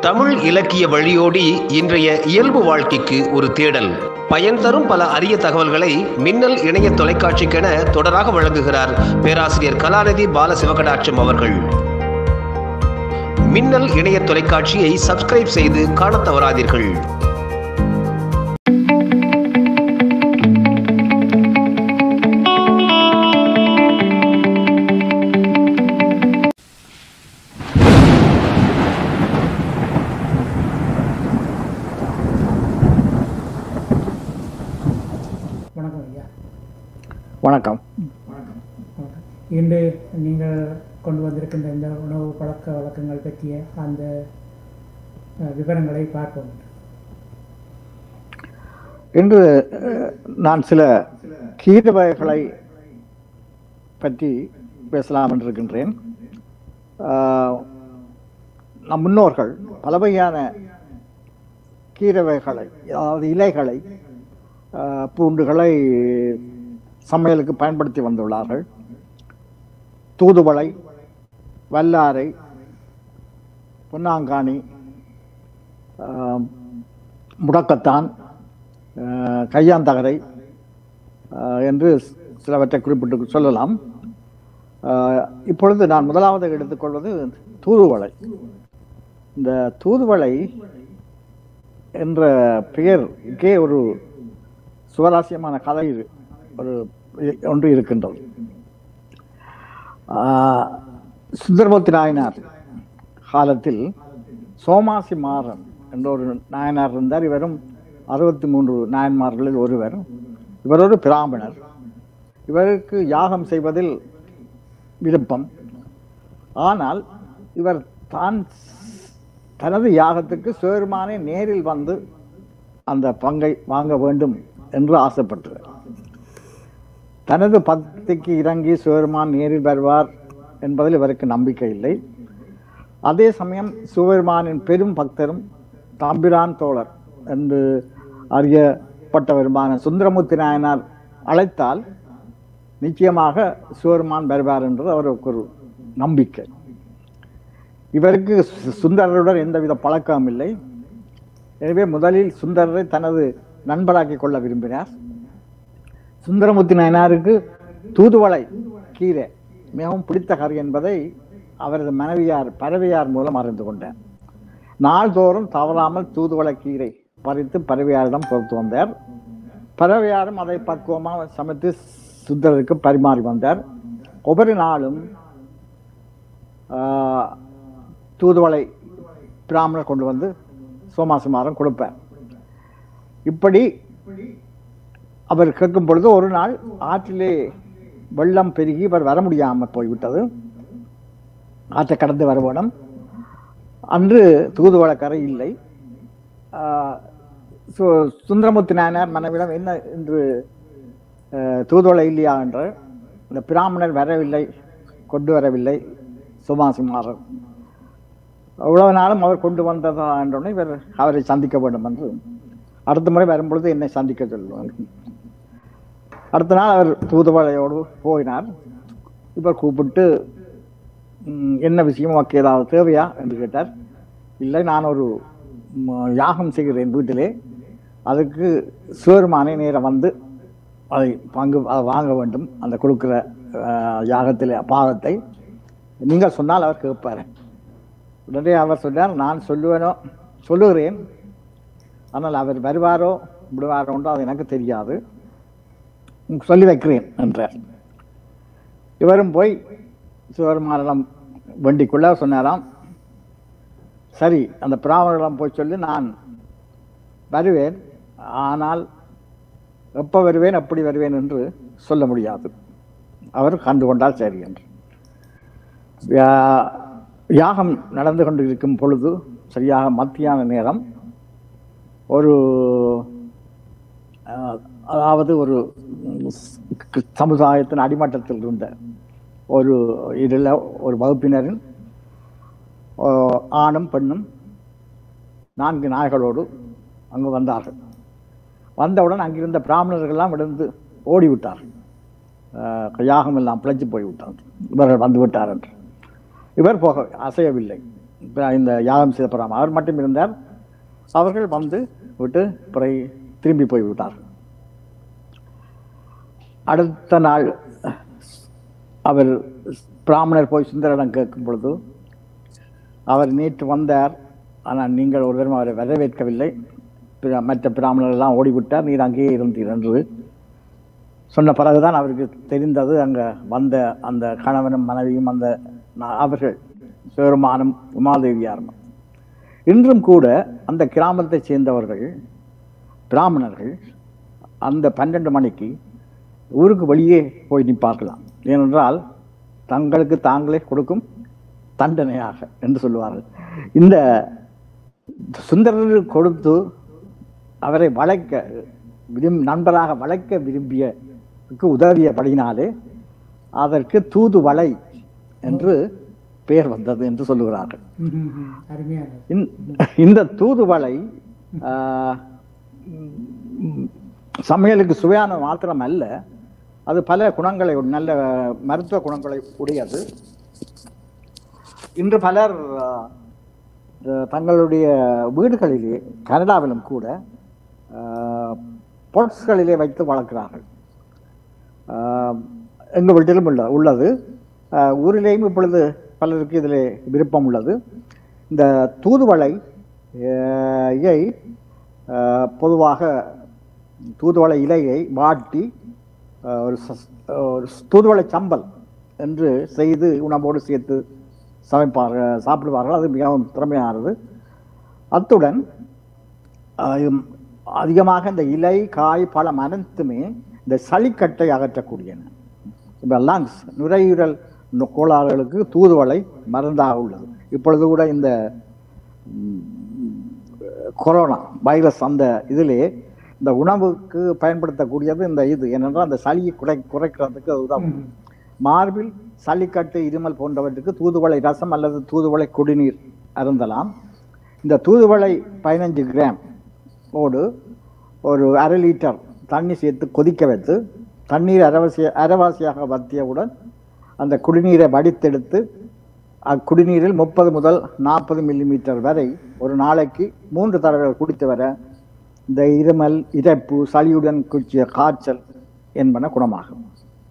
தமிழ் இலக்கிய வழியோடி இன்றைய இயல்பு வாழ்க்கைக்கு ஒரு தேடல் பயன் தரும் பல அரிய தகவல்களை மின்னல் இணைய தொலைக்காட்சிக்கென தொடராக வழங்குகிறார் பேராசிரியர் கலாநிதி பால சிவகடாட்சம் அவர்கள் மின்னல் இணைய தொலைக்காட்சியை சப்ஸ்கிரைப் செய்து காணத் தவறாதீர்கள் வணக்கம் ஐயா வணக்கம் வணக்கம் இன்று நீங்கள் கொண்டு வந்திருக்கின்ற இந்த உணவு பழக்க வழக்கங்கள் பற்றிய அந்த அஹ், விவரங்களை பார்ப்போம் இன்று அஹ், நான் சில கீரை வகைகளை பற்றி பேசலாம் என்றிருக்கின்றேன் ஆஹ், நம் முன்னோர்கள் பல வகையான கீரை வகைகளை அதாவது இலைகளை ஆஹ், பூண்டுகளை சமையலுக்கு பயன்படுத்தி வந்துள்ளார்கள் தூதுவளை வல்லாரை பொன்னாங்கானி ஆஹ், முடக்கத்தான் ஆஹ், கையாந்தகரை ஆஹ், என்று சிலவற்றை குறிப்பிட்டு சொல்லலாம் ஆஹ், இப்பொழுது நான் முதலாவது எடுத்துக்கொள்வது தூதுவளை இந்த தூதுவளை என்ற பெயருக்கே ஒரு சுவராசியமான கதை இரு- ஒரு இ- ஒன்று இருக்கின்றது ஆஹ், சுந்தரமூர்த்தி நாயனார் காலத்தில் சோமாசி மாறன் என்ற ஒரு நாயனார் இருந்தார் இவரும் அறுபத்தி மூன்று நாயன்மார்களில் ஒருவர் இவர் ஒரு பிராமணர் இவருக்கு யாகம் செய்வதில் விருப்பம் ஆனால் இவர் தான் தனது யாகத்துக்கு சிவருமானே நேரில் வந்து அந்த பங்கை வாங்க வேண்டும் என்று ஆசைப்பட்டார் தனது பக்திக்கு இறங்கி சிவருமான் நேரில் வருவார் என்பதில் இவருக்கு நம்பிக்கை இல்லை அதே சமயம் சிவபெருமானின் பெரும் பக்தரும் தாம்பிரான் தோழர் என்று அறியப்பட்டவருமான சுந்தரமூர்த்தி நாயனார் அழைத்தால் நிச்சயமாக சிவபெருமான் வருவார் என்றது அவருக்கு ஒரு நம்பிக்கை இவருக்கு சு- சுந்தரருடன் எந்தவித பழக்கமும் இல்லை எனவே முதலில் சுந்தரரை தனது நண்பராக்கி கொள்ள விரும்பினார் சுந்தரமூர்த்தி நாயனாருக்கு தூதுவளை கீரை மிகவும் பிடித்த கறி என்பதை அவரது மனைவியார் பறவையார் மூலம் அறிந்து கொண்டார் நாள்தோறும் தவறாமல் தூதுவளை கீரை பறித்து பறவையாரிடம் பொறுத்து வந்தார் பறவையாரும் அதை பக்குவமாக சமைத்து சுந்தரருக்கு பரிமாறி வந்தார் ஒவ்வொரு நாளும் ஆஹ், தூதுவளை பிராமணர் கொண்டு வந்து சோமாசுமாரம் கொடுப்பார் இப்படி அவர் கேட்கும் பொழுது ஒரு நாள் ஆற்றிலே வெள்ளம் பெருகி இவர் வர முடியாமல் போய்விட்டது ஆற்றை கடந்து வர வேணும் அன்று தூதுவளக்கரை இல்லை ஆஹ், சு- சுந்தரமூர்த்தி நாயனார் மனைவிடம் என்ன என்று ஆஹ், தூதுவளை இல்லையா என்று இந்த பிராமணர் வரவில்லை கொண்டு வரவில்லை சுமாசுமாரர் அவ்வளவு நாளும் அவர் கொண்டு வந்ததா என்றோடனே இவர் அவரை சந்திக்க வேண்டும் என்று அடுத்த முறை வரும்பொழுது என்னை சந்திக்க சொல்லுவார் அடுத்த நாள் அவர் தூதுவளையோடு போயினார் இவர் கூப்பிட்டு "ம், என்ன விஷயம் உனக்கு ஏதாவது தேவையா என்று கேட்டார் இல்லை நான் ஒரு ம், யாகம் செய்கிறேன் வீட்டிலே அதுக்கு சிவருமானே நேரம் வந்து அதை பங்கு அதை வாங்க வேண்டும் அந்த கொடுக்குற அஹ், யாகத்திலே பாகத்தை நீங்கள் சொன்னால் அவர் கேட்பார் உடனே அவர் சொன்னார் நான் சொல்லுவேனோ சொல்லுகிறேன் ஆனால் அவர் வருவாரோ விடுவாரோன்றோ அது எனக்கு தெரியாது உங்களுக்கு சொல்லி வைக்கிறேன் என்றார் இவரும் போய் சிவருமானிடம் வண்டிக்குள்ள சொன்னாராம் சரி அந்த பிராமணரிடம் போய் சொல்லி நான் வருவேன் ஆனால் எப்போ வருவேன் எப்படி வருவேன் என்று சொல்ல முடியாது அவர் கண்டு கொண்டால் சரி என்று யா- யாகம் நடந்து கொண்டு இருக்கும் பொழுது சரியாக மத்தியான நேரம் ஒரு அஹ், அதாவது ஒரு ம், ஸ்- சமுதாயத்தின் அடிமட்டத்தில் இருந்த ஒரு இதில் ஒரு வகுப்பினரின் அஹ், ஆணும் பெண்ணும் நான்கு நாய்களோடு அங்கு வந்தார்கள் வந்தவுடன் அங்கிருந்த பிராமணர்கள்லாம் விழுந்து ஓடிவிட்டார்கள் அஹ், யாகம் எல்லாம் பிழைச்சு போய்விட்டார் இவர்கள் வந்து விட்டார் என்று இவர் போக அசையவில்லை இப்ப இந்த யாகம் சிதம்பரம் அவர் மட்டும் இருந்தார் அவர்கள் வந்து விட்டு பிறகு திரும்பி போய் விட்டார் அடுத்த நாள் அவர் பிராமணர் போய் சுந்தரிடம் கேட்கும் பொழுது அவர் நேற்று வந்தார் ஆனால் நீங்கள் ஒரு தரம் அவரை வரவேற்கவில்லை பிற- மற்ற பிராமணர் எல்லாம் ஓடிவிட்டார் நீர் அங்கேயே இருந்தீர் என்று சொன்ன பிறகுதான் அவருக்கு தெரிந்தது அங்கே வந்த அந்த கணவனும் மனைவியும் அந்த நா- அவர்கள் சிவருமானும் உமாதேவியாரும் இன்றும் கூட அந்த கிராமத்தைச் சேர்ந்தவர்கள் பிராமணர்கள் அந்த பன்னெண்டு மணிக்கு ஊருக்கு வெளியே போய் நிற்பார்களாம் ஏனென்றால் தங்களுக்கு தாங்களே கொடுக்கும் தண்டனையாக என்று சொல்லுவார்கள் இந்த சுந்தரர் கொடுத்து அவரை வளைக்க விரும் நண்பராக வளைக்க விரும்பியக்கு உதவியபடினாலே அதற்கு தூதுவளை என்று பெயர் வந்தது என்று சொல்லுகிறார்கள் ம், ம், ம். அருமையானது இந்த- இந்த தூதுவளை ஆஹ், ம், சமையலுக்கு சுவையான மாத்திரம் அல்ல அது பல குணங்களை உடைய- நல்ல மருத்துவ குணங்களை உடையது இன்று பலர் ஆஹ், த- தங்களுடைய வீடுகளிலே கனடாவிலும் கூட பொட்ஸ்களிலே வைத்து வளர்க்கிறார்கள் ஆஹ், எங்கள் வீட்டிலும் உள்ள உள்ளது ஆஹ், ஊரிலேயும் இப்பொழுது பலருக்கு இதில் விருப்பம் உள்ளது இந்த தூதுவளை ஆஹ், இயை ஆஹ், பொதுவாக தூதுவளை இலையை வாட்டி ஆஹ், ஒரு சஸ்- ஒரு தூதுவளை சம்பல் என்று செய்து உணவோடு சேர்த்து சமைப்பார்கள் சாப்பிடுவார்கள் அது மிகவும் திறமையானது அத்துடன் ஆஹ், இது- அதிகமாக இந்த இலை காய் பழம் அனைத்துமே இந்த சளிக்கட்டை அகற்றக்கூடியன இப்போ லங்ஸ் நுரையீரல் நு- கோளாறுகளுக்கு தூதுவளை மருந்தாக உள்ளது இப்பொழுது கூட இந்த ம், கொரோனா வைரஸ் அந்த இதிலே இந்த உணவுக்கு பயன்படுத்தக்கூடியது இந்த இது ஏனென்றால் அந்த சளியை குறை குறைக்கிறதுக்கு அது உதவும் ம். மார்பில் சளிக்கட்டு இருமல் போன்றவற்றுக்கு தூதுவளை ரசம் அல்லது தூதுவளை குடிநீர் அருந்தலாம் இந்த தூதுவளை பதினஞ்சு கிராம் ஓடு ஒரு அரை லிட்டர் தண்ணி சேர்த்து கொதிக்க வைத்து தண்ணீர் அரவாசி அரவாசியாக வத்தியவுடன் அந்த குடிநீரை வடித்தெடுத்து அக்குடிநீரில் முப்பது முதல் நாற்பது மில்லிமீட்டர் வரை ஒரு நாளைக்கு மூன்று தடவை குடித்து வர இந்த இருமல் இரைப்பு சளியுடன் குச்சிய காய்ச்சல் என்பன குணமாகும்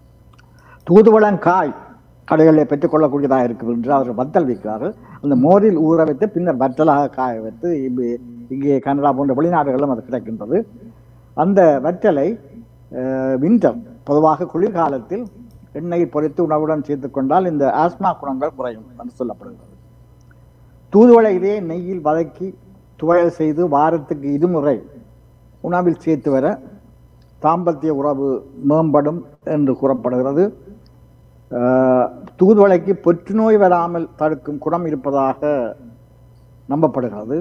தூதுவளங்காய் கடைகளில் பெற்றுக்கொள்ளக்கூடியதாக இருக்குது என்று அவர்கள் வத்தல் வைக்கிறார்கள் அந்த மோரில் ஊற வைத்து பின்னர் வற்றலாக காய வைத்து இங்கு- இங்கே கனடா போன்ற வெளிநாடுகளிலும் அது கிடைக்கின்றது அந்த வற்றலை வின்டர் பொதுவாக குளிர்காலத்தில் எண்ணெயை பொரித்து உணவுடன் சேர்த்து கொண்டால் இந்த ஆஸ்மா குணங்கள் குறையும் என்று சொல்லப்படுகிறது தூதுவளையிலே நெய்யில் வதக்கி துவையல் செய்து வாரத்துக்கு இருமுறை உணவில் சேர்த்து வர தாம்பத்திய உறவு மேம்படும் என்று கூறப்படுகிறது ஆஹ், தூதுவளைக்கு புற்றுநோய் வராமல் தடுக்கும் குணம் இருப்பதாக நம்பப்படுகிறது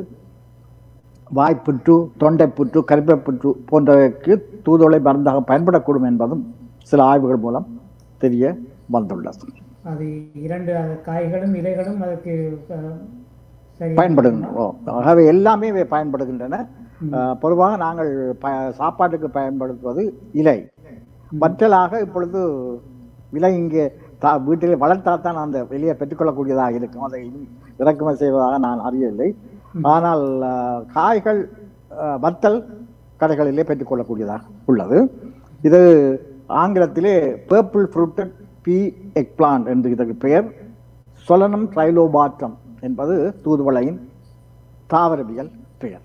வாய்ப்புற்று தொண்டைப்புற்று கருப்பைப்புற்று போன்றவைக்கு தூதுவளை மருந்தாக பயன்படக்கூடும் என்பதும் சில ஆய்வுகள் மூலம் தெரிய வந்துள்ளது அது இரண்டு அது காய்களும் இலைகளும் அதற்கு அஹ், சரி பயன்படுகின்றன ஆகவே எல்லாமே இவை பயன்படுகின்றன ஆஹ், பொதுவாக நாங்கள் ப சாப்பாட்டுக்கு பயன்படுத்துவது இலை வற்றலாக இப்பொழுது விலை இங்கே தா வீட்டிலே வளர்த்தால் தான் அந்த வெளியே பெற்றுக்கொள்ளக்கூடியதாக இருக்கும் அதை இறக்குமதி செய்வதாக நான் அறியவில்லை ஆனால் ஆஹ், காய்கள் ஆஹ், வத்தல் கடைகளிலே பெற்றுக்கொள்ளக்கூடியதாக உள்ளது இது ஆங்கிலத்திலே purple fruited pea egg plant என்று இதற்கு பெயர் சொலனம் ட்ரைலோபாட்டம் என்பது தூதுவளையின் தாவரவியல் பெயர்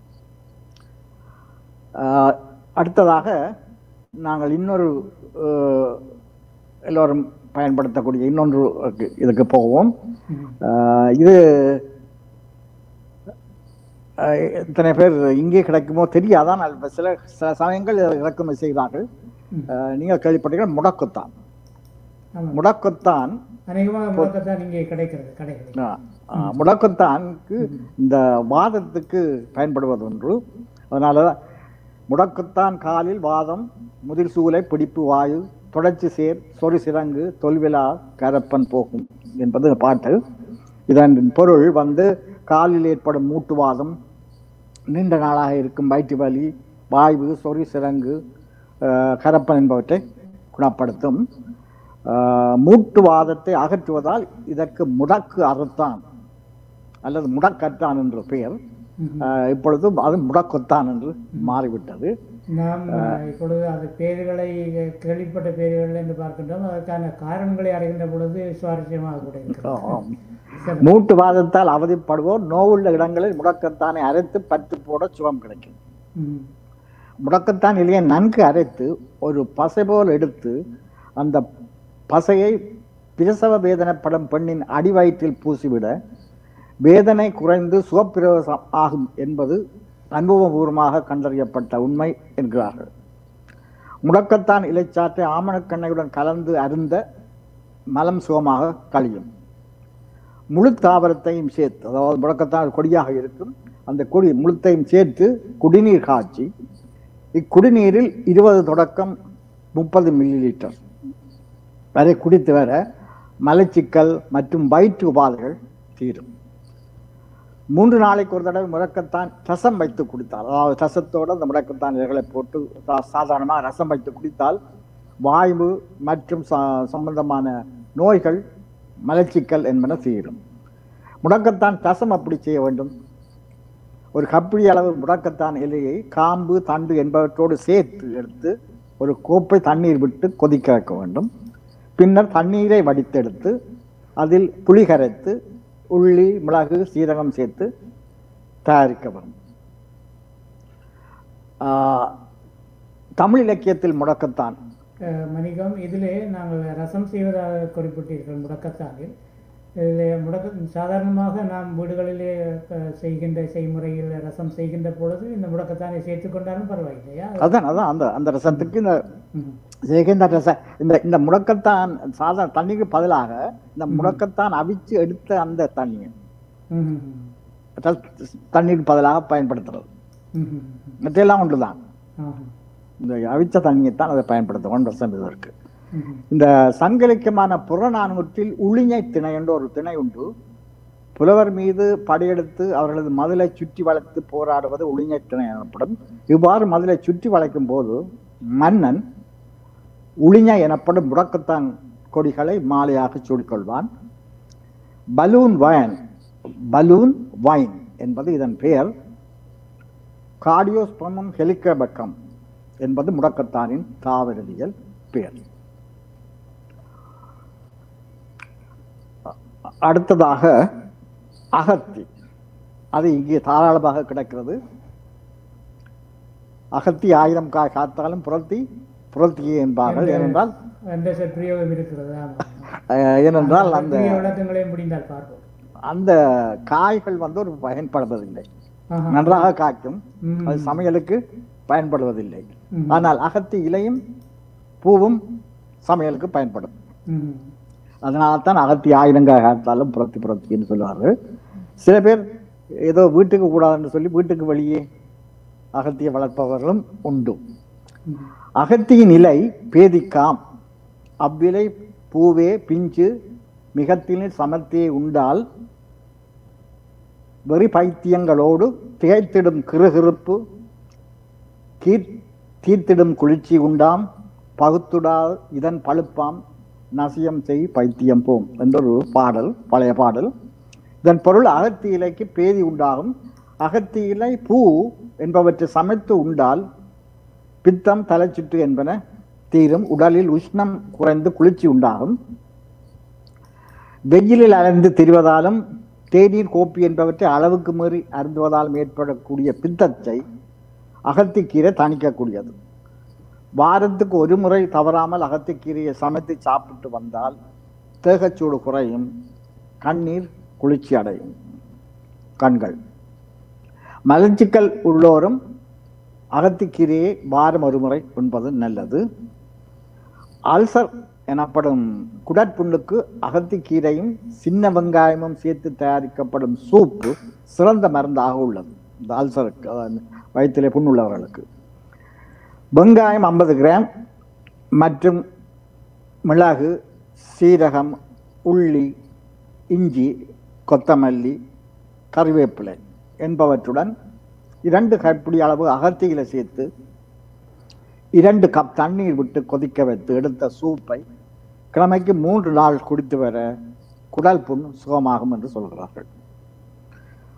ஆஹ், அடுத்ததாக நாங்கள் இன்னொரு ஆஹ், எல்லோரும் பயன்படுத்தக்கூடிய இன்னொன்று இருக்கு. இதுக்கு போவோம் ஆஹ், இது ஆஹ், எத்தனை பேர் இங்கே கிடைக்குமோ தெரியாதான் நான் சில சில சமயங்கள் இதை இறக்குமதி செய்கிறார்கள் ஆஹ், நீங்கள் கேள்விப்பட்டீர்கள் முடக்குத்தான் ஆமாம் முடக்குத்தான் அநேகமாக முழக்கத்தான் இங்கே கிடைக்கிறது கடைகளில் ஆ, ஆ, முடக்கத்தானுக்கு இந்த வாதத்துக்கு பயன்படுவது ஒன்று அதனால முடக்கத்தான் காலில் வாதம் முதிர் சூலை பிடிப்பு வாயு தொடர்ச்சி சேர் சொறி சிறங்கு தொல்விழா கரப்பன் போகும் என்பது பாட்டு இதன் பொருள் வந்து காலில் ஏற்படும் மூட்டுவாதம் நீண்ட நாளாக இருக்கும் வயிற்று வலி வாய்வு சொறி சிறங்கு அஹ், கரப்பன் என்பவற்றை குணப்படுத்தும் அஹ், மூட்டுவாதத்தை அகற்றுவதால் இதற்கு முடக்கு அறுத்தான் அல்லது முடக்கத்தான் என்ற பெயர் ம்ஹும். அஹ், இப்பொழுது அது முடக்கொத்தான் என்று மாறிவிட்டது நாம் அஹ், இப்பொழுது அது பேர்களை கேள்விப்பட்ட பேர்கள் என்று பார்க்கின்றோம் அதற்கான காரணங்களை அறிகின்ற பொழுது சுவாரஸ்யமாக கூட இருக்கிறது ஆம். சரி. மூட்டுவாதத்தால் அவதிப்படுவோர் நோவுள்ள இடங்களில் முடக்கத்தானை அரைத்து பற்று போட சுகம் கிடைக்கும் ம். முடக்கத்தான் இலையை நன்கு அரைத்து ஒரு பசை போல் எடுத்து அந்த பசையை பிரசவ வேதனைப்படும் பெண்ணின் அடிவயிற்றில் பூசிவிட வேதனை குறைந்து சுகப்பிரவேசம் ஆகும் என்பது அனுபவபூர்வமாக கண்டறியப்பட்ட உண்மை என்கிறார்கள் முடக்கத்தான் இலைச்சாற்றை ஆமணக்கண்ணையுடன் கலந்து அருந்த மலம் சுகமாக கழியும் முழு தாவரத்தையும் சேர்த்து அதாவது முடக்கத்தான் கொடியாக இருக்கும் அந்த கொடி முழுத்தையும் சேர்த்து குடிநீர் காய்ச்சி இக்குடிநீரில் இருபது தொடக்கம் முப்பது மில்லி லிட்டர் வரை குடித்து வர மலச்சிக்கல் மற்றும் வயிற்று உபாதைகள் தீரும் மூன்று நாளைக்கு ஒரு தடவை முடக்கத்தான் ரசம் வைத்து குடித்தால் அதாவது ரசத்தோடு அந்த முடக்கத்தான் இலைகளை போட்டு சா- சாதாரணமாக ரசம் வைத்து குடித்தால் வாய்வு மற்றும் ச- சம்பந்தமான நோய்கள் மலச்சிக்கல் என்பன தீரும் முடக்கத்தான் ரசம் அப்படி செய்ய வேண்டும் ஒரு கப்பிடி அளவு முடக்கத்தான் இலையை காம்பு தண்டு என்பவற்றோடு சேர்த்து எடுத்து ஒரு கோப்பை தண்ணீர் விட்டு கொதிக்க வைக்க வேண்டும் பின்னர் தண்ணீரை வடித்தெடுத்து அதில் புளி கரைத்து உள்ளி மிளகு சீரகம் சேர்த்து தயாரிக்க வேண்டும் ஆஹ், தமிழ் இலக்கியத்தில் முடக்கத்தான் அஹ், மணிகம் இதிலே நாங்கள் ரசம் செய்வதாக குறிப்பிட்டீர்கள் முடக்கத்தானில் இதில் முடக்க சாதாரணமாக நாம் வீடுகளிலே அஹ், செய்கின்ற செய்முறையில் ரசம் செய்கின்ற பொழுது இந்த முடக்கத்தானை சேர்த்து கொண்டாலும் பரவாயில்லையா அதான் அதான் அந்த அந்த ரசத்துக்கு இந்த ம். இந்த ரச இந்த இந்த முடக்கத்தான் சாதாரண தண்ணிக்கு பதிலாக இந்த முடக்கத்தான் அவிச்சு எடுத்த அந்த தண்ணியை ம், ம், ம். ரஸ்- தண்ணீருக்கு பதிலாக பயன்படுத்துறது ம், ம், ம். மற்றெல்லாம் ஒன்று தான் ஆஹா. இந்த அவிச்ச தண்ணியை தான் அதை பயன்படுத்தும் ஒன் பர்சன்ட் இது இருக்கு ம், ம். இந்த சங்கலிக்கமான புறநானூற்றில் உளிஞை திணை என்ற ஒரு திணை உண்டு புலவர் மீது படையெடுத்து அவர்களது மதிலை சுற்றி வளைத்து போராடுவது உளிஞை திணை எனப்படும் இவ்வாறு மதிலை சுற்றி வளைக்கும் போது மன்னன் உளிஞை எனப்படும் முடக்கத்தான் கொடிகளை மாலையாக சூடிக்கொள்வான் பலூன் வயன் பலூன் வைன் என்பது இதன் பெயர் கார்டியோஸ்பமம் ஹெலிகபக்கம் என்பது முடக்கத்தானின் தாவரவியல் பெயர் அடுத்ததாக அகத்தி அது இங்கே தாராளமாக கிடைக்கிறது அகத்தி ஆயிரம் காய் காத்தாலும் புரத்தி புரத்தியே என்பார்கள் ஏனென்றால் என்ற பிரயோகம் இருக்கிறது ஆமாம் அஹ், ஏனென்றால் அந்த புதிய விளக்கங்களையும் முடிந்தால் பார்ப்போம் அந்த காய்கள் வந்து ஒரு பயன்படுவதில்லை ஆஹா. நன்றாக காய்க்கும் ம். அது சமையலுக்கு பயன்படுவதில்லை ம். ஆனால் அகத்தி இலையும் பூவும் சமையலுக்கு பயன்படும் ம். அதனால தான் அகத்தி ஆயிரங்காய் காத்தாலும் புரத்தி புரத்தின்னு சொல்லுவார்கள் சில பேர் ஏதோ வீட்டுக்கு கூடாதுன்னு சொல்லி வீட்டுக்கு வெளியே அகத்தியை வளர்ப்பவர்களும் உண்டு ம். அகத்தியின் இலை பேதிக்காம் அவ்விலை பூவே பிஞ்சு மிகத்தினில் சமர்த்தியை உண்டால் வெறி பைத்தியங்களோடு திகைத்திடும் கிறுகிறுப்பு கீர் தீர்த்திடும் குளிர்ச்சி உண்டாம் பகுத்துடா இதன் பழுப்பாம் நசியம் செய் பைத்தியம் போம் என்றொரு பாடல் பழைய பாடல் இதன் பொருள் அகத்தி இலைக்கு பேதி உண்டாகும் அகத்தி இலை பூ என்பவற்றை சமைத்து உண்டால் பித்தம் தலைச்சுற்று என்பன தீரும் உடலில் உஷ்ணம் குறைந்து குளிர்ச்சி உண்டாகும் வெயிலில் அலைந்து திரிவதாலும் தேநீர் கோப்பி என்பவற்றை அளவுக்கு மீறி அருந்துவதாலும் ஏற்படக்கூடிய பித்தத்தை அகத்திக்கீரை தணிக்கக்கூடியது வாரத்துக்கு ஒரு முறை தவறாமல் அகத்திக்கீரையை சமைத்து சாப்பிட்டு வந்தால் தேகச்சூடு குறையும் கண்ணீர் குளிர்ச்சி அடையும் கண்கள் மலர்ச்சிக்கல் உள்ளோரும் அகத்திக்கீரையை வாரம் ஒரு முறை உண்பது நல்லது அல்சர் எனப்படும் குடற்புண்ணுக்கு அகத்திக்கீரையும் சின்ன வெங்காயமும் சேர்த்து தயாரிக்கப்படும் சூப்பு சிறந்த மருந்தாக உள்ளது இந்த அல்சருக்கு அதாவது வயிற்றிலே புண் உள்ளவர்களுக்கு வெங்காயம் ஐம்பது கிராம் மற்றும் மிளகு சீரகம் உள்ளி இஞ்சி கொத்தமல்லி கறிவேப்பிலை என்பவற்றுடன் இரண்டு கைப்பிடி அளவு அகத்தியில சேர்த்து இரண்டு கப் தண்ணீர் விட்டு கொதிக்க வைத்து எடுத்த சூப்பை கிழமைக்கு மூன்று நாள் குடித்து வர குடல் புண் சுகமாகும் என்று சொல்கிறார்கள்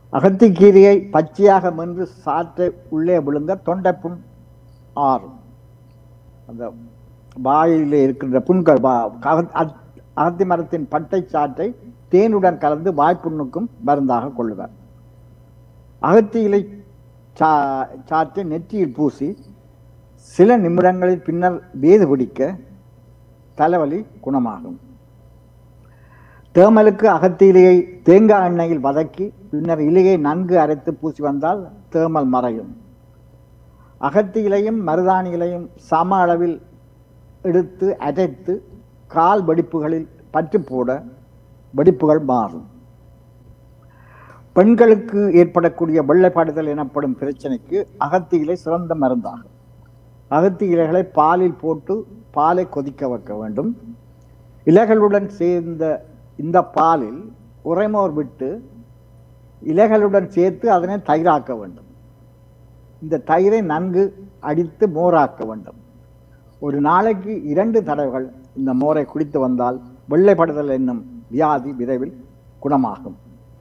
அகத்திக்கீரையை பச்சையாக மென்று சாற்றை உள்ளே விழுந்த தொண்டைப்புண் ஆறும் அந்த வாயிலே இருக்கின்ற புண்கள் வா- அக- அத்- அகத்தி மரத்தின் பட்டை சாற்றை தேனுடன் கலந்து வாய்ப்புண்ணுக்கும் மருந்தாக கொள்ளுவர் அகத்தி இலை சா சாற்றை நெற்றியில் பூசி சில நிமிடங்களில் பின்னர் வேது பிடிக்க தலைவலி குணமாகும் தேமலுக்கு அகத்தி இலையை தேங்காய் எண்ணெயில் வதக்கி பின்னர் இலையை நன்கு அரைத்து பூசி வந்தால் தேமல் மறையும் அகத்தி இலையும் மருதாணி இலையும் சம அளவில் எடுத்து அரைத்து கால் வெடிப்புகளில் பற்று போட வெடிப்புகள் மாறும் பெண்களுக்கு ஏற்படக்கூடிய வெள்ளைப்படுதல் எனப்படும் பிரச்சனைக்கு அகத்தி இலை சிறந்த மருந்தாகும் அகத்தி இலைகளை பாலில் போட்டு பாலை கொதிக்க வைக்க வேண்டும் இலைகளுடன் சேர்ந்த இந்த பாலில் உறைமோர் விட்டு இலைகளுடன் சேர்த்து அதனை தயிராக்க வேண்டும் இந்த தயிரை நன்கு அடித்து மோராக்க வேண்டும் ஒரு நாளைக்கு இரண்டு தடவைகள் இந்த மோரை குடித்து வந்தால் வெள்ளைப்படுதல் என்னும் வியாதி விரைவில் குணமாகும்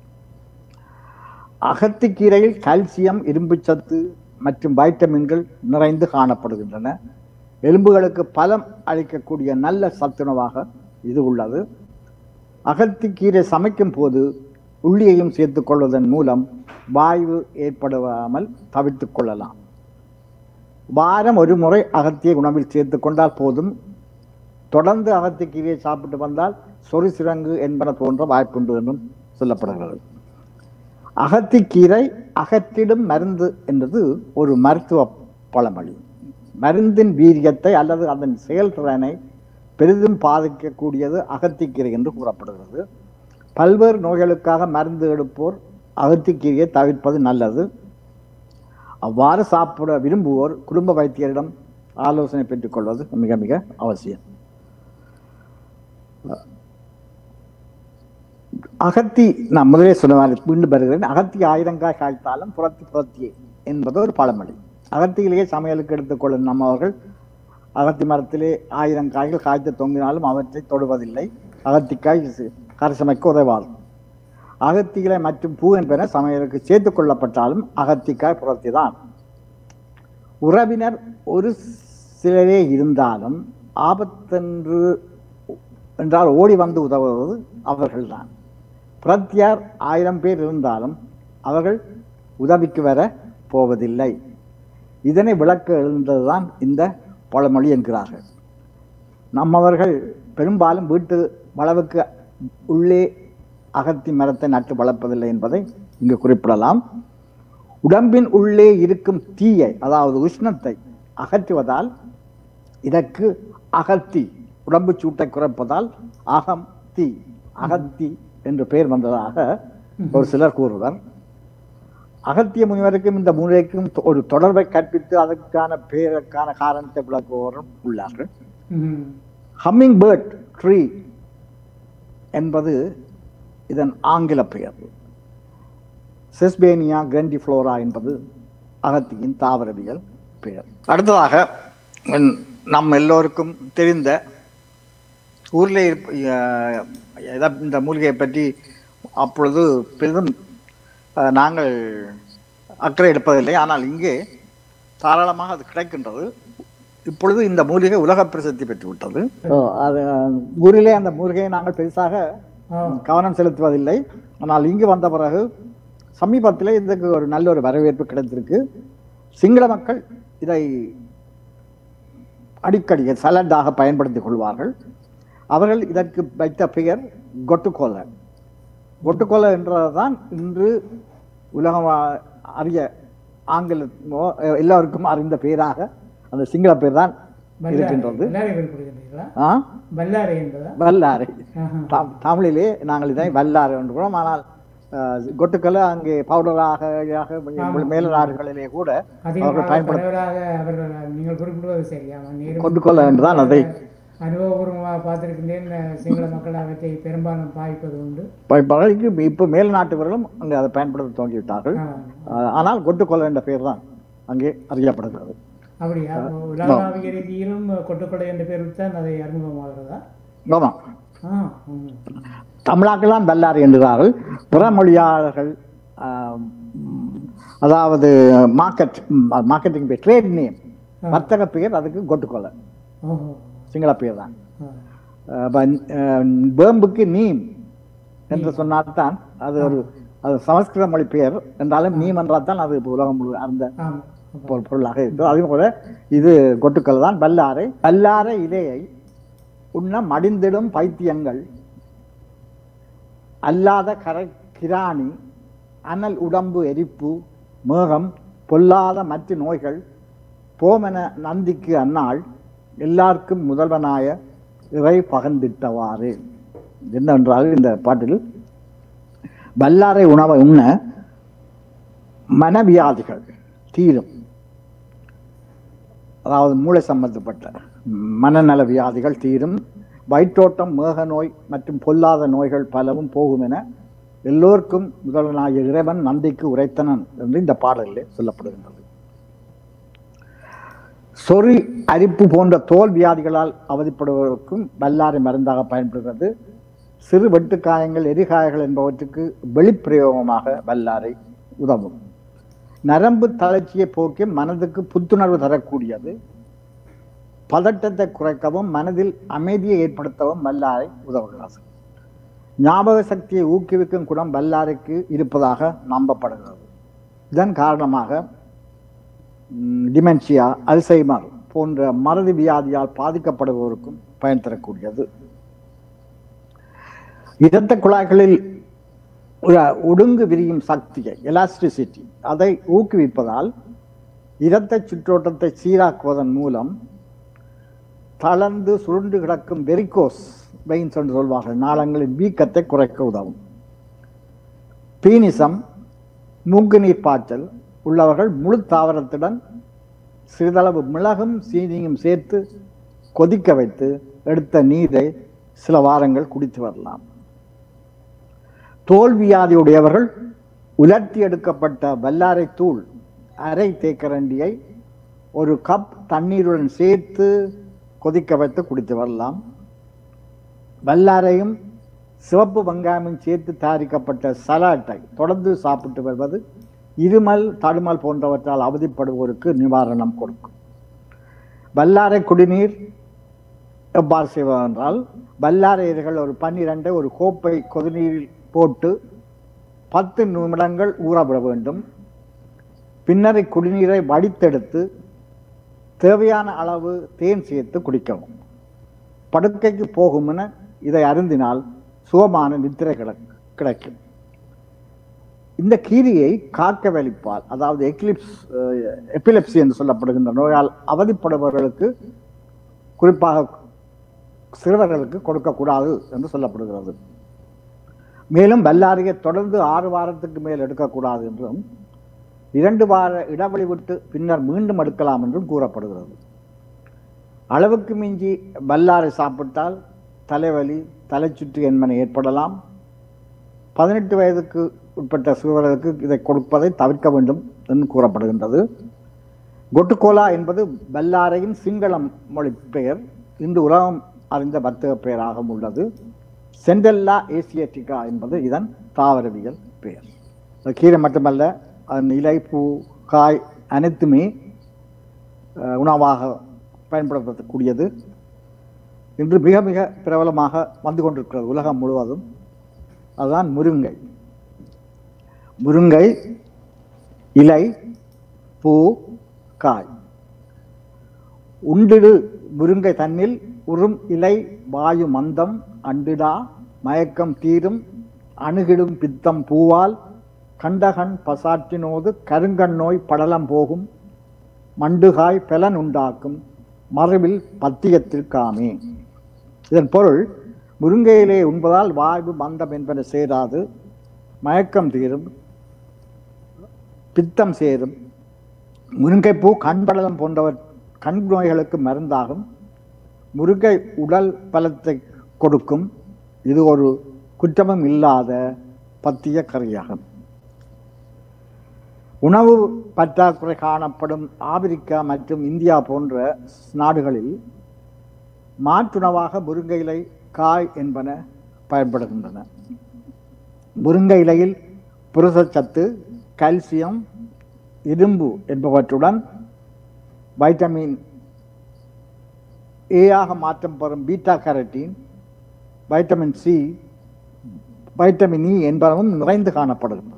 அகத்திக்கீரையில் கால்சியம் இரும்புச்சத்து மற்றும் வைட்டமின்கள் நிறைந்து காணப்படுகின்றன எலும்புகளுக்கு பலம் அளிக்கக்கூடிய நல்ல சத்துணவாக இது உள்ளது அகத்திக்கீரை சமைக்கும் போது உள்ளியையும் சேர்த்துக் கொள்வதன் மூலம் வாய்வு ஏற்படாமல் தவிர்த்துக் கொள்ளலாம் வாரம் ஒரு முறை அகத்தியை உணவில் சேர்த்துக் கொண்டால் போதும் தொடர்ந்து அகத்திக்கீரையை சாப்பிட்டு வந்தால் சொறி சிறங்கு என்பன தோன்ற வாய்ப்புண்டு என்றும் சொல்லப்படுகிறது அகத்திக்கீரை அகற்றிடும் மருந்து என்பது ஒரு மருத்துவ பழமொழி மருந்தின் வீரியத்தை அல்லது அதன் செயல்திறனை பெரிதும் பாதிக்கக்கூடியது அகத்திக்கீரை என்று கூறப்படுகிறது பல்வேறு நோய்களுக்காக மருந்து எடுப்போர் அகத்திக்கீரையை தவிர்ப்பது நல்லது அவ்வாறு சாப்பிட விரும்புவோர் குடும்ப வைத்தியரிடம் ஆலோசனை பெற்றுக்கொள்வது மிக மிக அவசியம் அகத்தி நான் முதலே சொன்ன மாதிரி மீண்டும் வருகிறேன் அகத்தி ஆயிரங்காய் காய்த்தாலும் புறத்தி புறத்தியே என்பது ஒரு பழமொழி அகத்தியிலேயே சமையலுக்கு எடுத்துக்கொள்ளும் நம்மவர்கள் அகத்தி மரத்திலே ஆயிரம் காய்கள் காய்த்து தொங்கினாலும் அவற்றை தொடுவதில்லை அகத்திக்காய் சி- கரிசமைக்கு உதவாது அகத்திகளை மற்றும் பூ என்பன சமையலுக்கு சேர்த்துக் கொள்ளப்பட்டாலும் அகத்திக்காய் புறத்தி தான் உறவினர் ஒரு சிலரே இருந்தாலும் ஆபத்தென்று என்றால் ஓடி வந்து உதவுவது அவர்கள்தான் பிரத்யார் ஆயிரம் பேர் இருந்தாலும் அவர்கள் உதவிக்கு வர போவதில்லை இதனை விளக்க எழுந்ததுதான் இந்த பழமொழி என்கிறார்கள் நம்மவர்கள் பெரும்பாலும் வீட்டு வளவுக்கு உள்ளே அகத்தி மரத்தை நட்டு வளர்ப்பதில்லை என்பதை இங்கு குறிப்பிடலாம் உடம்பின் உள்ளே இருக்கும் தீயை அதாவது உஷ்ணத்தை அகற்றுவதால் இதற்கு அகத்தி உடம்பு சூட்டை குறைப்பதால் அகம் தீ அகத்தி என்று பெயர் வந்ததாக ஒரு சிலர் கூறுவர் அகத்திய முனிவருக்கும் இந்த மூலைக்கும் ஒரு தொடர்பை கற்பித்து அதற்கான பெயருக்கான காரணத்தை விளக்குவோரும் உள்ளார்கள் ம். ஹம்மிங் பேர்ட் ட்ரீ என்பது இதன் ஆங்கில பெயர் செஸ்பேனியா கிரண்டிஃப்ளோரா என்பது அகத்தியின் தாவரவியல் பெயர் அடுத்ததாக ம், நம் எல்லோருக்கும் தெரிந்த ஊரில் இருப்ப அஹ், எத- இந்த மூலிகையை பற்றி அப்பொழுது பெரிதும் அஹ், நாங்கள் அக்கறை எடுப்பதில்லை ஆனால் இங்கே தாராளமாக அது கிடைக்கின்றது இப்பொழுது இந்த மூலிகை உலக பிரசித்தி பெற்று விட்டது அது ஊரிலே அந்த மூலிகையை நாங்கள் பெருசாக ஆ. கவனம் செலுத்துவதில்லை ஆனால் இங்கு வந்த பிறகு சமீபத்தில் இதுக்கு ஒரு நல்ல ஒரு வரவேற்பு கிடைத்திருக்கு சிங்கள மக்கள் இதை அடிக்கடி சலடாக பயன்படுத்திக் கொள்வார்கள் அவர்கள் இதற்கு வைத்த பெயர் கொட்டுக்கோலை கொட்டுக்கோலை என்றதுதான் இன்று உலகம் அ- அறிய ஆங்கில எல்லோருக்கும் அறிந்த பெயராக அந்த சிங்கள பெயர் தான் பல்லாரி இருக்கின்றது பல்லாரி குறிப்பிடுகின்றீர்களா ஆ பல்லாரி என்பதா வல்லாரை ஆஹா. தாம்- தமிழிலே நாங்கள் இதை வல்லாறு என்றுகிறோம் ஆனால் அஹ், கொட்டுக்களை அங்கே பவுடராக ஆக மேல நாடுகளிலே கூட அவர்கள் அதிகமாக பயன்படுத்த பரவலாக அவர்கள் நீங்கள் குறிப்பிடுவது சரியா நேரு கொண்டுகொள்ள என்றுதான் அதை அனுபவபூர்வமாக பார்த்திருக்கின்றேன் சிங்கள மக்கள் அவற்றை பெரும்பாலும் பாய்ப்பது உண்டு பழகிக்கு இப்போ மேல் நாட்டவர்களும் அங்கே அதை பயன்படுத்த துவங்கிவிட்டார்கள் ஆ. அஹ், ஆனால் கொட்டுக்கொலை என்ற பெயர் தான் அங்கே அறியப்படுகிறது அப்படியா உலகளாவிய ரீதியிலும் கொட்டுக்கொடை என்ற பேரில் தான் அதை அறிமுகமாகிறதா ஆமாம் ஆ ம். தமிழாக்கெல்லாம் வல்லாறு என்கிறார்கள் பிற மொழியாளர்கள் ஆம், அதாவது மார்க்கெட் மார்க்கெட்டிங் பேர் ட்ரேட் நேம் ஆ. வர்த்தக பெயர் அதுக்கு கொட்டுக்கொலை ஓஹோ சிங்கள பெயர் தான் ஆ. அப்ப, அஹ், வேம்புக்கு நீம் என்று சொன்னால்தான் அது ஒரு அது சமஸ்கிருத மொழி பெயர் என்றாலும் நீம் என்றால் தான் அது இப்ப உலகம் முழு அந்த ஆமாம் பொ- பொருளாக இருக்கு அதே போல இது கொட்டுக்கள் தான் வல்லாரை வல்லாரை இலையை உண்ண மடிந்திடும் பைத்தியங்கள் அல்லாத கரை கிராணி அனல் உடம்பு எரிப்பு மேகம் பொல்லாத மற்ற நோய்கள் போமென நந்திக்கு அந்நாள் எல்லாருக்கும் முதல்வனாய இறை பகர்ந்திட்டவாறு என்னவென்றால் இந்த பாட்டில் வல்லாரை உணவை உண்ண மனவியாதிகள் தீரும் அதாவது மூளை சம்பந்தப்பட்ட மனநல வியாதிகள் தீரும் வயிற்றோட்டம் மேக நோய் மற்றும் பொல்லாத நோய்கள் பலவும் போகும் என எல்லோருக்கும் முதல்வனாகிய இறைவன் நந்திக்கு உரைத்தனன் என்று இந்த பாடலிலே சொல்லப்படுகின்றது சொறி அரிப்பு போன்ற தோல் வியாதிகளால் அவதிப்படுவதற்கும் வல்லாரை மருந்தாக பயன்படுகிறது சிறு வெட்டுக்காயங்கள் எரிகாயங்கள் என்பவற்றுக்கு வெளிப்பிரயோகமாக வல்லாரை உதவும் நரம்பு தளர்ச்சியை போக்கி மனதுக்கு புத்துணர்வு தரக்கூடியது பதட்டத்தை குறைக்கவும் மனதில் அமைதியை ஏற்படுத்தவும் வல்லாரை உதவுகிறது ஞாபக சக்தியை ஊக்குவிக்கும் குணம் வல்லாரைக்கு இருப்பதாக நம்பப்படுகிறது இதன் காரணமாக டிமென்ஷியா அல்சைமர் போன்ற மறதி வியாதியால் பாதிக்கப்படுபவருக்கும் பயன் தரக்கூடியது இரத்த குழாய்களில் ஒரு ஒடுங்கு விரியும் சக்தியை எலாஸ்டிசிட்டி அதை ஊக்குவிப்பதால் இரத்த சுற்றோட்டத்தை சீராக்குவதன் மூலம் தளர்ந்து சுருண்டு கிடக்கும் வெரிகோஸ் வெயின்ஸ் என்று சொல்வார்கள் நாளங்களின் வீக்கத்தை குறைக்க உதவும் பீனிசம் மூக்கு நீர் பாய்ச்சல் உள்ளவர்கள் முழு தாவரத்துடன் சிறிதளவு மிளகும் சீனியும் சேர்த்து கொதிக்க வைத்து எடுத்த நீரை சில வாரங்கள் குடித்து வரலாம் தோல்வியாதியுடையவர்கள் உலர்த்தி எடுக்கப்பட்ட வல்லாரை தூள் அரை தேக்கரண்டியை ஒரு கப் தண்ணீருடன் சேர்த்து கொதிக்க வைத்து குடித்து வரலாம் வல்லாரையும் சிவப்பு வெங்காயமும் சேர்த்து தயாரிக்கப்பட்ட சலாட்டை தொடர்ந்து சாப்பிட்டு வருவது இருமல் தடுமல் போன்றவற்றால் அவதிப்படுவோருக்கு நிவாரணம் கொடுக்கும் வல்லாரை குடிநீர் எவ்வாறு செய்வது என்றால் வல்லாரை இலைகள் ஒரு பன்னிரண்டை ஒரு கோப்பை கொதிநீரில் போட்டு பத்து நிமிடங்கள் ஊறவிட வேண்டும் பின்னர் குடிநீரை வடித்தெடுத்து தேவையான அளவு தேன் சேர்த்து குடிக்கவும் படுக்கைக்கு போகும் என இதை அருந்தினால் சுகமான நித்திரை கிடக்- கிடைக்கும் இந்த கீரியை காக்க வலிப்பால் அதாவது எக்லிப்ஸ் எபிலெப்சி என்று சொல்லப்படுகின்ற நோயால் அவதிப்படுபவர்களுக்கு குறிப்பாக சிறுவர்களுக்கு கொடுக்கக்கூடாது என்று சொல்லப்படுகிறது மேலும் வல்லாரியை தொடர்ந்து ஆறு வாரத்துக்கு மேல் எடுக்கக்கூடாது என்றும் இரண்டு வார இடைவெளி விட்டு பின்னர் மீண்டும் எடுக்கலாம் என்றும் கூறப்படுகிறது அளவுக்கு மிஞ்சி வல்லாரை சாப்பிட்டால் தலைவலி தலைச்சுற்று என்பன ஏற்படலாம் பதினெட்டு வயதுக்கு உட்பட்ட சிறுவர்களுக்கு இதை கொடுப்பதை தவிர்க்க வேண்டும் என்று கூறப்படுகின்றது கொட்டுக்கோலா என்பது வல்லாரையின் சிங்களம் மொழி பெயர் இன்று உலகம் அறிந்த வர்த்தக பெயராகவும் உள்ளது சென்டெல்லா ஏசியட்டிகா என்பது இதன் தாவரவியல் பெயர் அது கீரை மட்டுமல்ல அதன் இலை பூ காய் அனைத்துமே அஹ், உணவாக பயன்படுத்தக்கூடியது இன்று மிக மிக பிரபலமாக வந்து கொண்டிருக்கிறது உலகம் முழுவதும் அதுதான் முருங்கை முருங்கை இலை பூ காய் உண்டிடு முருங்கை தன்னில் உறும் இலை வாயு மந்தம் அண்டிடா மயக்கம் தீரும் அணுகிடும் பித்தம் பூவால் கண்டகன் பசாற்றினோது கருங்கண் நோய் படலம் போகும் மண்டுகாய் பலன் உண்டாக்கும் மறைவில் பத்தியத்திற்காமே இதன் பொருள் முருங்கையிலே உண்பதால் வாய்வு மந்தம் என்பன சேராது மயக்கம் தீரும் பித்தம் சேரும் முருங்கைப்பூ கண்படலம் போன்றவர் கண் நோய்களுக்கு மருந்தாகும் முருங்கை உடல் பலத்தை கொடுக்கும் இது ஒரு குற்றமும் இல்லாத பத்திய கறியாகும் உணவு பற்றாக்குறை காணப்படும் ஆப்பிரிக்கா மற்றும் இந்தியா போன்ற நாடுகளில் மாற்றுணவாக முருங்கை இலை காய் என்பன பயன்படுகின்றன முருங்கை இலையில் புரசச்சத்து கால்சியம் இரும்பு என்பவற்றுடன் வைட்டமின் ஏயாக மாற்றம் பெறும் beta carotene vitamin C vitamin E என்பனவும் நிறைந்து காணப்படுகின்றன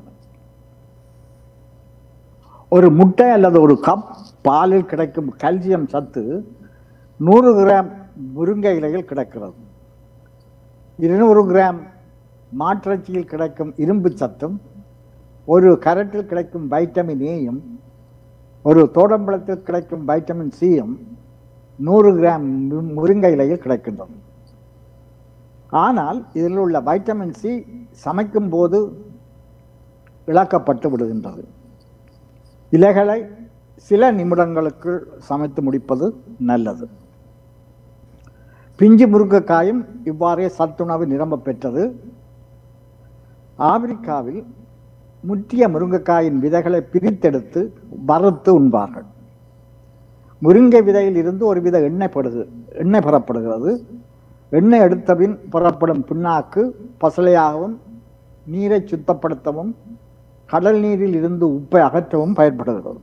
ஒரு முட்டை அல்லது ஒரு கப் பாலில் கிடைக்கும் கால்சியம் சத்து நூறு கிராம் முருங்கை இலையில் கிடைக்கிறது இருநூறு கிராம் மாட்டிறைச்சியில் கிடைக்கும் இரும்பு சத்தும் ஒரு கரட்டில் கிடைக்கும் வைட்டமின் ஏயும் ஒரு தோடம்பழத்தில் கிடைக்கும் வைட்டமின் சியும் நூறு கிராம் மு- முருங்கை இலையில் கிடைக்கின்றது ஆனால் இதில் உள்ள வைட்டமின் சி சமைக்கும் போது இழக்கப்பட்டு விடுகின்றது இலைகளை சில நிமிடங்களுக்கு சமைத்து முடிப்பது நல்லது பிஞ்சு முருங்கைக்காயும் இவ்வாறே சத்துணவு நிரம்ப பெற்றது ஆப்பிரிக்காவில் முற்றிய முருங்கைக்காயின் விதைகளை பிரித்தெடுத்து வறுத்து உண்பார்கள் முருங்கை விதையில் இருந்து ஒரு வித எண்ணெய் படுது எண்ணெய் பெறப்படுகிறது எண்ணெய் எடுத்த பின் புறப்படும் புண்ணாக்கு பசலையாகவும் நீரை சுத்தப்படுத்தவும் கடல் நீரில் இருந்து உப்பை அகற்றவும் பயன்படுகிறது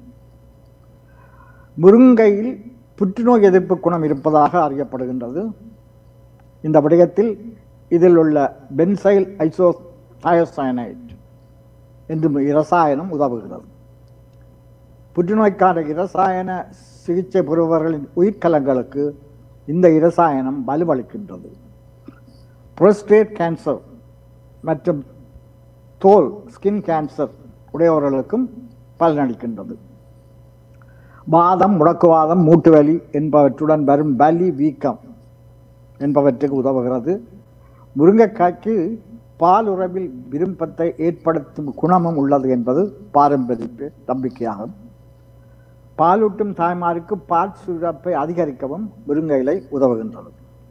முருங்கையில் புற்றுநோய் எதிர்ப்பு குணம் இருப்பதாக அறியப்படுகின்றது இந்த விடயத்தில் இதில் உள்ள பென்சைல் ஐசோதயோசயனைட் என்று இரசாயனம் உதவுகிறது புற்றுநோய்க்கான இரசாயன சிகிச்சை பெறுபவர்களின் உயிர்க்கலங்களுக்கு இந்த இரசாயனம் வலுவளிக்கின்றது புரோஸ்டேட் கேன்சர் மற்றும் தோல் ஸ்கின் கேன்சர் உடையவர்களுக்கும் பலனளிக்கின்றது வாதம் முடக்குவாதம் மூட்டு வலி என்பவற்றுடன் வரும் வலி வீக்கம் என்பவற்றுக்கு உதவுகிறது முருங்கைக்காய்க்கு பால் உறவில் விருப்பத்தை ஏற்படுத்தும் குணமும் உள்ளது என்பது பாரம்பரிய நம்பிக்கையாகும் பாலூட்டும் தாய்மாருக்கு பால் சுரப்பை அதிகரிக்கவும் முருங்கை இலை உதவுகின்றது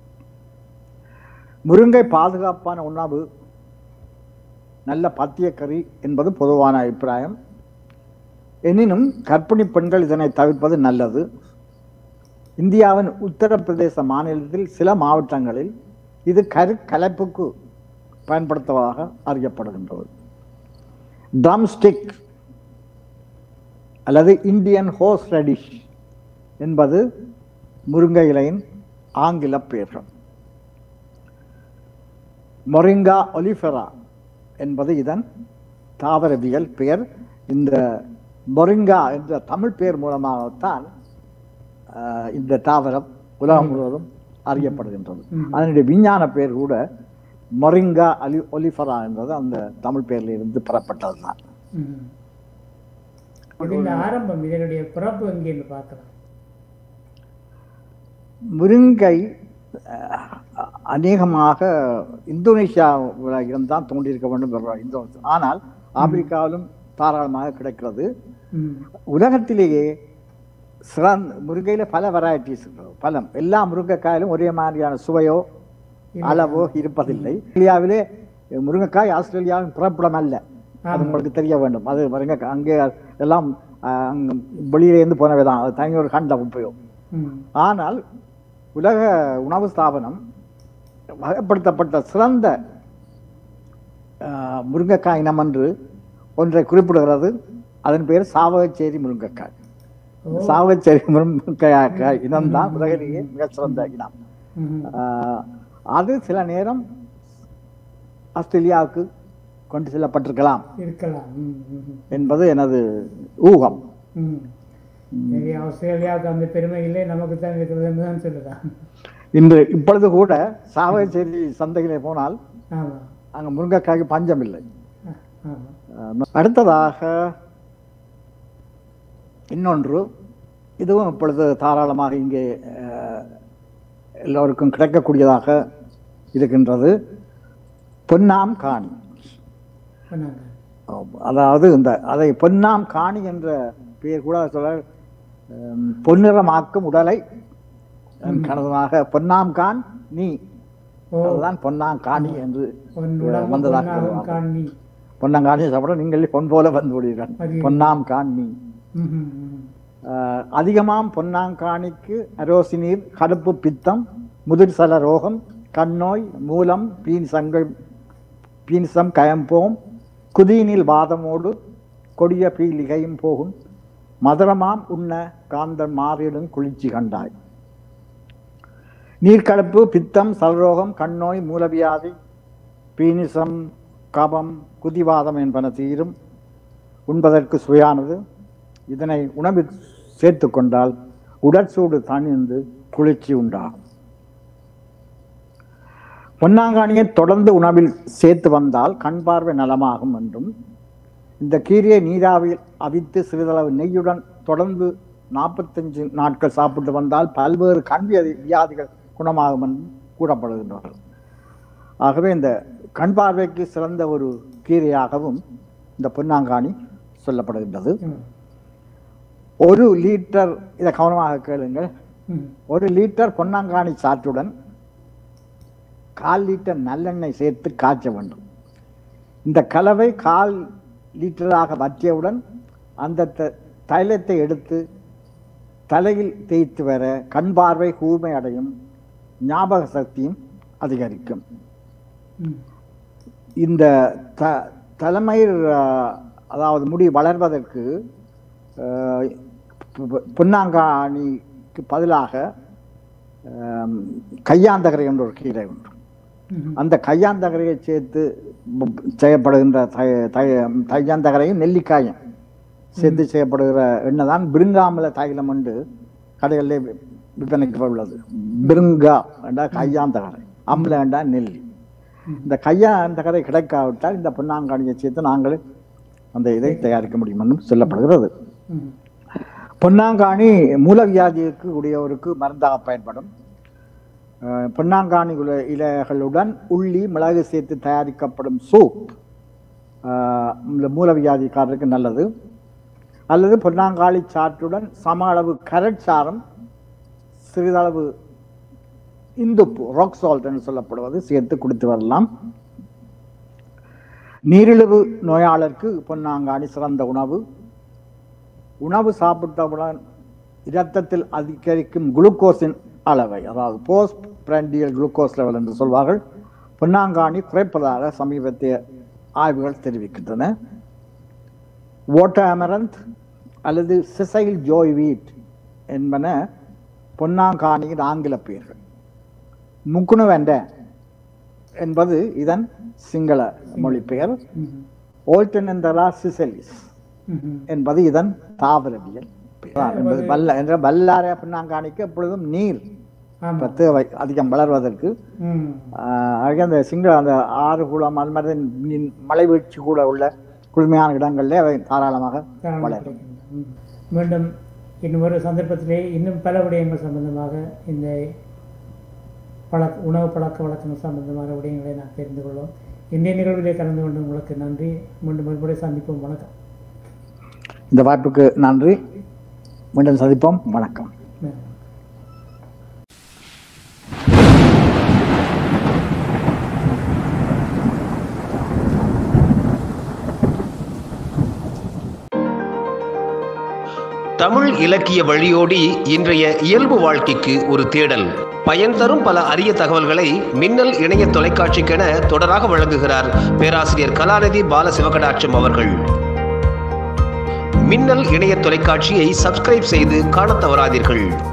முருங்கை பாதுகாப்பான உணவு நல்ல பத்தியக்கறி என்பது பொதுவான அபிப்பிராயம் எனினும் கர்ப்பிணி பெண்கள் இதனை தவிர்ப்பது நல்லது இந்தியாவின் உத்தரப்பிரதேச மாநிலத்தில் சில மாவட்டங்களில் இது கரு கலப்புக்கு பயன்படுத்துவதாக அறியப்படுகின்றது ட்ரம்ஸ்டிக் அல்லது இந்தியன் ஹோஸ் ரெடிஷ் என்பது முருங்கை இலையின் ஆங்கில பெயர்கள் மொரிங்கா ஒலிஃபெரா என்பது இதன் தாவரவியல் பெயர் இந்த மொரிங்கா என்ற தமிழ் பெயர் மூலமாகத்தான் ஆஹ், இந்த தாவரம் உலகம் முழுவதும் அறியப்படுகின்றது ம். அதனுடைய விஞ்ஞான பெயர் கூட மொரிங்கா அலி ஒலிஃபரா என்பது அந்த தமிழ் பெயரில் இருந்து பெறப்பட்டது தான் ம். இதன் ஆரம்பம் இதனுடைய பிறப்பு எங்கேன்னு பார்க்கலாம் முருங்கை அஹ், அநேகமாக இந்தோனேஷியாவில் இருந்தால் தோன்றியிருக்க வேண்டும் என்ற இந்தோனேஷியா ஆனால் ஆப்பிரிக்காவிலும் தாராளமாக கிடைக்கிறது ம். உலகத்திலேயே சிறந்த முருங்கையில் பல வெரைட்டிஸ் பலம் எல்லா முருங்கைக்காயிலும் ஒரே மாதிரியான சுவையோ இல்லை. அளவோ இருப்பதில்லை ஆஸ்திரேலியாவிலே முருங்கைக்காய் ஆஸ்திரேலியாவின் பிறப்பிடம் அல்ல அது ஆமா. உங்களுக்கு தெரிய வேண்டும் அது முருங்கைக்காய் அங்கே எல்லாம் அஹ், அங்க வெளியிலேருந்து போனவை தான் அது தனி ஒரு கண்டம் உபயோகம் ம். ஆனால் உலக உணவு ஸ்தாபனம் வகைப்படுத்தப்பட்ட சிறந்த ஆஹ், முருங்கைக்காய் இனம் என்று ஒன்றை குறிப்பிடுகிறது அதன் பெயர் சாவகச்சேரி முருங்கைக்காய் ஓ. சாவகச்சேரி முருங்கைக்காய் இனம்தான் உலகிலேயே மிகச் சிறந்த இனம் ம். ஆஹ், அது சில நேரம் ஆஸ்திரேலியாவுக்கு கொண்டு செல்லப்பட்டிருக்கலாம் இருக்கலாம் ம், ம், ம். என்பது எனது ஊகம் ம். சரி ஆஸ்திரேலியாவுக்கு அந்த பெருமை இல்லை நமக்கு தான் இருக்கிறதுன்னு தான் சொல்லுதான் இன்று இப்பொழுது கூட சாவகச்சேரி சந்தையிலே போனால் ஆமா அங்கே முருங்கைக்காய்க்கு பஞ்சம் இல்லை ஆ, ஆமா அஹ் அடுத்ததாக இன்னொன்று இதுவும் இப்பொழுது தாராளமாக இங்கே அஹ், எல்லோருக்கும் கிடைக்கக்கூடியதாக இருக்கின்றது பொன்னாம் காணி பண்ணாங்க அதாவது இந்த அதை பொன்னாம் காணி என்ற பெயர் கூட சொல்ல அஹ், பொன்னிறமாக்கும் உடலை கணவனாக பொன்னாம் கான் நீ ஓ அதுதான் பொன்னாம் காணி என்று பொன்னுடம் வந்ததாக பொன்னாகும் சொல்லுவாங்க. காணி பொன்னாங்காணி சாப்பிட நீங்கள் பொன் போல வந்து விடுவீர்கள் அது பொன்னாம் கான் நீ ம், ம், ம். ஆஹ் அதிகமாம் பொன்னாங்காணிக்கு அரோசினீர் கடுப்பு பித்தம் முதிர்சல ரோகம் கண்ணோய் மூலம் பீன்சங்கை பீன்சம் கயம்போம் குதியினில் வாதமோடு கொடிய பீலிகையும் போகும் மதுரமாம் உண்ண காந்தன் மாறிடும் குளிர்ச்சி கண்டாய் நீர்க்கலப்பு பித்தம் சல்ரோகம் கண்ணோய் மூலவியாதி பீனிசம் கபம் குதிவாதம் என்பன தீரும் உண்பதற்கு சுவையானது இதனை உணவில் சேர்த்து கொண்டால் உடற்சூடு தணிந்து குளிர்ச்சி உண்டாகும் பொன்னாங்கானியை தொடர்ந்து உணவில் சேர்த்து வந்தால் கண் பார்வை நலமாகும் என்றும் இந்த கீரையை நீராவில் அவித்து சிறிதளவு நெய்யுடன் தொடர்ந்து நாற்பத்தஞ்சு நாட்கள் சாப்பிட்டு வந்தால் பல்வேறு கண் வியாதி வியாதிகள் குணமாகும் என்றும் கூறப்படுகின்றார்கள் ஆகவே இந்த கண் பார்வைக்கு சிறந்த ஒரு கீரையாகவும் இந்த பொன்னாங்கானி சொல்லப்படுகின்றது ம். ஒரு லிட்டர் இதை கவனமாக கேளுங்கள் ம். ஒரு லிட்டர் பொன்னாங்கானி சாற்றுடன் கால் லிட்டர் நல்லெண்ணெய் சேர்த்து காய்ச்ச வேண்டும் இந்த கலவை கால் லிட்டராக வற்றியவுடன் அந்த த- தைலத்தை எடுத்து தலையில் தேய்த்து வர கண் பார்வை கூர்மை அடையும் ஞாபக சக்தியும் அதிகரிக்கும் ம். இந்த த தலைமயிர் அஹ், அதாவது முடி வளர்வதற்கு அஹ், பொ- பொன்னாங்காணிக்கு பதிலாக அஹ், கையாந்தகரை என்ற ஒரு கீரை உண்டு ம். அந்த கையாந்தகரையை சேர்த்து ப- செய்யப்படுகின்ற தை- தை- தையாந்தகரையும் நெல்லிக்காயும் சேர்த்து செய்யப்படுகிற எண்ணெய் தான் பிருங்காமல தைலம் என்று கடைகளிலே வி- விற்பனைக்கு உள்ளது பிருங்கா என்றா கையாந்தகரை அம்பல என்றா நெல்லி இந்த கையாந்தகரை கிடைக்காவிட்டால் இந்த பொன்னாங்காணியை சேர்த்து நாங்கள் அந்த இதை தயாரிக்க முடியும் என்றும் சொல்லப்படுகிறது ம். பொன்னாங்காணி மூலவியாதிக்கு உடையவருக்கு மருந்தாக பயன்படும் அஹ், பொன்னாங்காணி உல இலைகளுடன் உள்ளி மிளகு சேர்த்து தயாரிக்கப்படும் சூப் அஹ், இந்த மூலவியாதிக்காரருக்கு நல்லது அல்லது பொன்னாங்காளி சாற்றுடன் சம அளவு கரட்சாரம் சிறிதளவு இந்துப்பு ராக் சால்ட் என்று சொல்லப்படுவது சேர்த்து குடித்து வரலாம் நீரிழிவு நோயாளருக்கு பொன்னாங்காணி சிறந்த உணவு உணவு சாப்பிட்டவுடன் இரத்தத்தில் அதிகரிக்கும் குளுக்கோஸின் அளவை அதாவது போஸ்ட் பிராண்டியல் குளுக்கோஸ் லெவல் என்று சொல்வார்கள் பொன்னாங்காணி குறைப்பதாக சமீபத்திய ஆய்வுகள் தெரிவிக்கின்றன ஓட்டாமரந்த் அல்லது சிசைல் ஜோய் வீட் என்பன பொன்னாங்காணியின் ஆங்கில பெயர்கள் முக்குணுவெண்ட என்பது இதன் சிங்கள மொழிபெயர் ம். ஓல்டனெந்தரா சிசலிஸ் ம். என்பது இதன் தாவரவியல் பெயர். என்பது வல்ல என்ற வல்லார பின்னாங்காணிக்கு எப்பொழுதும் நீர் ஆமா. இப்ப தேவை அதிகம் வளர்வதற்கு ம். ஆஹ், ஆக அந்த சிங்கள அந்த ஆறு குளம் அது மாதிரி நீ- மலை வீழ்ச்சி கூட உள்ள குளுமையான இடங்களிலே அவை தாராளமாக காரணம் வளரும் கிடைக்கின்றன. ம். மீண்டும் இன்னும் ஒரு சந்தர்ப்பத்திலே இன்னும் பல விடயங்கள் சம்பந்தமாக இந்த பழக்க உணவு பழக்க வழக்கங்கள் சம்பந்தமான விடயங்களை நாம் தெரிந்து கொள்வோம் இன்றைய நிகழ்விலே கலந்து கொண்டு உங்களுக்கு நன்றி மீண்டும் மறுமுறை சந்திப்போம் வணக்கம் இந்த வாய்ப்புக்கு நன்றி மீண்டும் சந்திப்போம் வணக்கம் நன்றி. தமிழ் இலக்கிய வழியோடி இன்றைய இயல்பு வாழ்க்கைக்கு ஒரு தேடல் பயன் தரும் பல அரிய தகவல்களை மின்னல் இணைய தொலைக்காட்சிக்கென தொடராக வழங்குகிறார் பேராசிரியர் கலாநிதி பால சிவகடாட்சம் அவர்கள் மின்னல் இணைய தொலைக்காட்சியை சப்ஸ்கிரைப் செய்து காணத் தவறாதீர்கள்